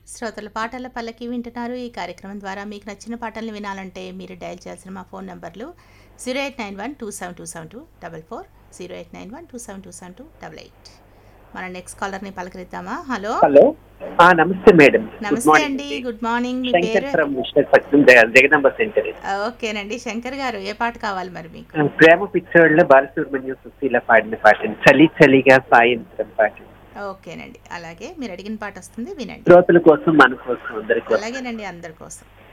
శ్రోతల పాటల పల్లకి వింటున్నారు ఈ కార్యక్రమం ద్వారా మీకు నచ్చిన పాటలను వినాలంటే మీరు డయల్ చేయాల్సిన మా ఫోన్ నంబర్లు zero eight nine one two seven two seven two double four zero eight nine one two seven two seven two double eight మన నెక్స్ట్ కాలర్ని పలకరిద్దామా హలో హలో ఆ, నమస్తే మేడం గుడ్ నమస్తే మార్నింగ్ అండి good morning మీ శంకర్ పేరు from Visakhapatnam జగ- Jagadamba centre ఆ, ఓకేనండి శంకర్ గారు ఏ పాట కావాలి మరి మీకు ఆ, ప్రేమ పిక్చర్లో బాలసుబ్రహ్మణ్యం సుశీల పాడిన పాట చలి చలిగా సాయంత్రం పాట ఓకేనండి అలాగే మీరు అడిగిన పాట వస్తుంది వినండి శ్రోతల కోసం మన కోసం అందరి కోసం అలాగేనండి అందరి కోసం